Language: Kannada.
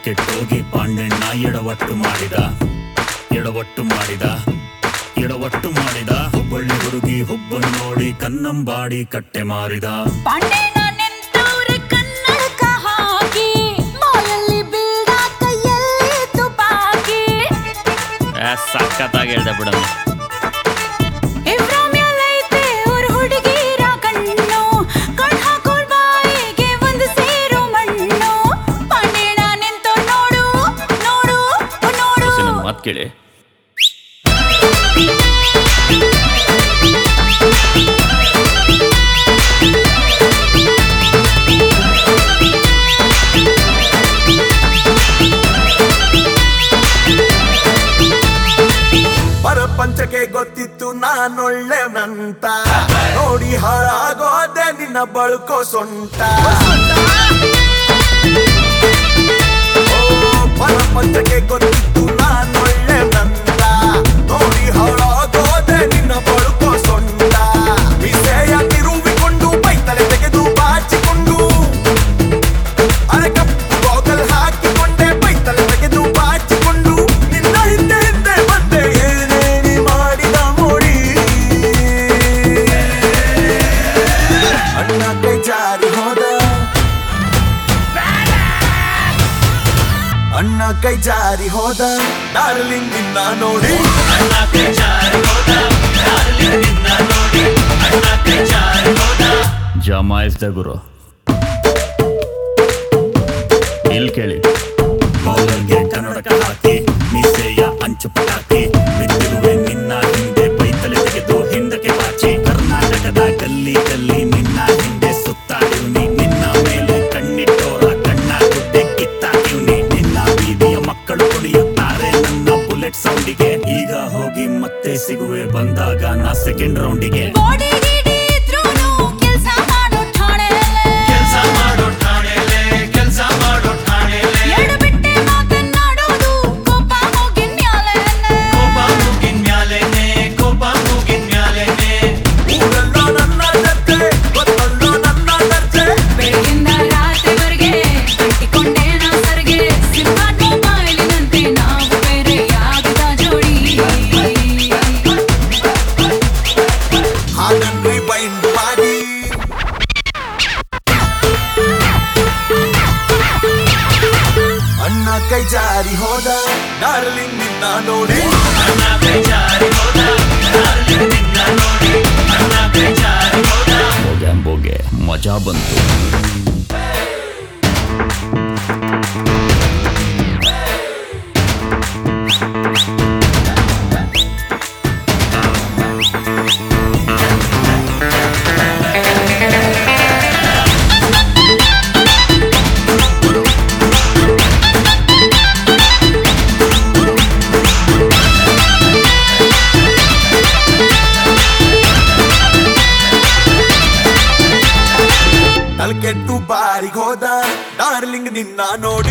ಕೆಟ್ಟೋಗಿ ಪಾಂಡಣ್ಣ ಎಡವಟ್ಟು ಮಾಡಿದ ಎಡವಟ್ಟು ಮಾಡಿದ ಎಡವಟ್ಟು ಮಾಡಿದ ಹುಬ್ಬಳ್ಳಿ ಹುಡುಗಿ ಹುಬ್ಬನ್ ನೋಡಿ ಕನ್ನಂಬಾಡಿ ಕಟ್ಟೆ ಮಾರಿದ ಪಾಂಡೇನ ನಿಂತವ್ರೆ ಕನ್ನಡಕ ಹಾಕಿ ಬಾಯಲ್ಲಿ ಬೀಡ ಕೈಯಲ್ಲಿ ತುಪಾಕಿ ಸಖತ್ತಾಗಿ ಹೇಳ್ದೆ ಬಿಡೋದು ಇವ್ರಾಮ್ಯಾಲೈತೆ ಅವ್ರ ಹುಡುಗಿರ ಕಣ್ಣು ಕಣ್ ಹಾಕೋಳ್ ಬಾಯಿಗೆ ಒಂದು ಸೇರು ಮಣ್ಣು ಪಾಂಡೇಣ ನಿಂತು ನೋಡು ನೋಡು ನೋಡು ನನ್ನ ಮಾತು ಕೇಳಿ ಪರಪಂಚಕ್ಕೆ ಗೊತ್ತಿತ್ತು ನಾನೊಳ್ಳೆನಂತ ನೋಡಿ ಹಾಳಾಗೋದೆ ನಿನ್ನ ಬಳ್ಕೋ ಸೊಂಟ ಓ, ಪರಪಂಚಕ್ಕೆ ಗೊತ್ತಿತ್ತು ನಾನೊಳ್ಳೆನಂತ ನೋಡಿ ಹಾಳಾಗೋದೆ ನಿನ್ನ ಬಳ್ಕೋ ಸೊಂಟ ವಿಷಯ ತಿರುವಿಕೊಂಡು ಬೈತಲೆ ತೆಗೆದು ಬಾಚಿಕೊಂಡು ಅರೆಕಪ್ಪು ಗೋಗಲ್ ಹಾಕಿಕೊಂಡೆ ಬೈತಲೆ ತೆಗೆದು ಬಾಚಿಕೊಂಡು ನಿನ್ನ ಹಿಂದೆ ಹಿಂದೆ ಬಂದೆ ಏನೇನಿ ಮಾಡಿದ ಮೋಡಿ ಅಣ್ಣ ಕೈ ಜಾರಿ ಹೋದ ಅಣ್ಣ ಕೈ ಜಾರಿ ಹೋದ ಡಾರ್ಲಿಂಗ್ ನಿನ್ನ ನೋಡಿ ಜಮಾಯಿಸ್ದೆ ಗುರು ಇಲ್ಲಿ ಕೇಳಿ ಬೌಲರ್ಗೆ ಕನ್ನಡಕ ಹಾಕಿ ಮೀಸೆಯ ಅಂಚು ಪಟಾಕಿ ಬಿದ್ದಿರುವೆ ನಿನ್ನ ಹಿಂದೆ ಬೈತಲೆ ತೆಗೆದು ಹಿಂದಕ್ಕೆ ಬಾಚಿ ಕರ್ನಾಟಕದ ಗಲ್ಲಿ ಗಲ್ಲಿ ನಿನ್ನ ಹಿಂದೆ ಸುತ್ತಾಡಿವ್ನಿ ನಿನ್ನ ಮೇಲೆ ಕಣ್ಣಿಟ್ಟೋರ ಕಣ್ಣ ಗುಡ್ಡೆ ಕಿತ್ತಾಕಿವ್ನಿ ನಿನ್ನ ಬೀದಿಯ ಮಕ್ಕಳು ಕುಡಿಯುತ್ತಾರೆ ನನ್ನ ಬುಲೆಟ್ ಸೌಂಡಿಗೆ ಈಗ ಹೋಗಿ ಮತ್ತೆ ಸಿಗುವೆ ಬಂದಾಗ ನಾ ಸೆಕೆಂಡ್ ರೌಂಡಿಗೆ ಬಾಡಿ ಗಿಡಿ ಇದ್ರೂನು ಕೆಲ್ಸ ಮಾಡೋ ಠಾಣೆಲೆ ಕೆಲ್ಸ ಮಾಡೋ ಠಾಣೆಲೆ ಕೆಲ್ಸ ಮಾಡೋ ಠಾಣೆಲೆ ಎರಡು ಬಿಟ್ಟೆ ಮಾತನ್ನಾಡೋದು ಕೋಪ ಹೋಗಿನ್ ಮ್ಯಾಲೆನೆ ಕೋಪ ಮೂಗಿನ ಮ್ಯಾಲೆನೆ ಕೋಪ ಮೂಗಿನ ಮ್ಯಾಲೆನೆ ಊರಲ್ಲೋ ನನ್ನ ಜೊತೆ ಗೊತ್ತಲ್ಲೋ ನನ್ನ ದರ್ಜೆ ಬೆಳಗಿಂದ ರಾತ್ರಿವರೆಗೆ ಕಟ್ಟಿಕೊಂಡೆ ನಾ ಸರ್ಗೆ ಸಿಂಪಾಟ್ ಮೊಬೈಲಿನಂತೆ ನಾವು ಬೇರೆ ಯಾಗದ ಜೋಡಿ ಹಾಗನ್ರಿ ಬೈಂಡ್ ಮಾಡಿ ಅಣ್ಣ ಕೈ ಜಾರಿ ಹೋದ ಡಾರ್ಲಿಂಗ್ ನಿನ್ನ ನೋಡಿ ಅಣ್ಣ ಕೈ ಜಾರಿ ಹೋದ ಡಾರ್ಲಿಂಗ್ ನಿನ್ನ ನೋಡಿ ಅಣ್ಣ ಕೈ ಜಾರಿ ಹೋದ ಬೋಗೆ ಬೋಗೆ ಮಜಾ ಬಂತು ತಲೆಕೆಟ್ಟು ಬಾರಿಗ್ ಹೋದ ಡಾರ್ಲಿಂಗ್ ನಿನ್ನ ನೋಡಿ